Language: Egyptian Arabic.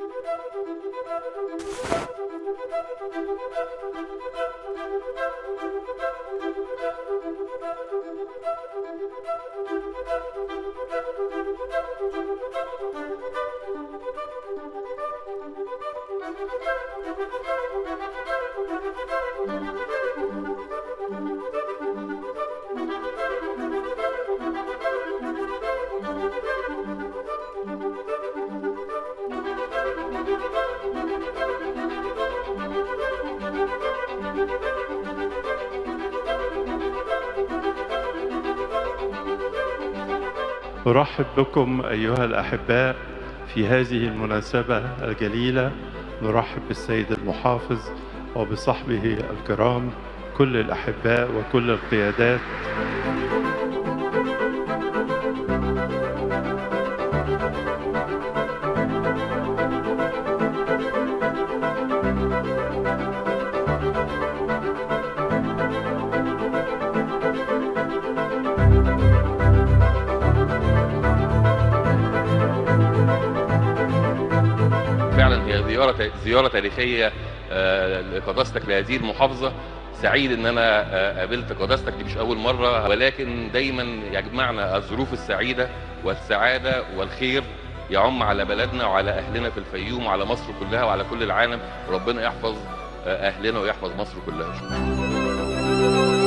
أرحب بكم أيها الأحباء في هذه المناسبة الجليلة نرحب بالسيد المحافظ وبصحبه الكرام كل الأحباء وكل القيادات فعلا هي زيارة زيارة تاريخية آه، لقداستك لهذه المحافظة سعيد ان انا آه، قابلت قداستك دي مش اول مرة ولكن دايما يجمعنا الظروف السعيدة والسعادة والخير يعم على بلدنا وعلى اهلنا في الفيوم وعلى مصر كلها وعلى كل العالم ربنا يحفظ آه، اهلنا ويحفظ مصر كلها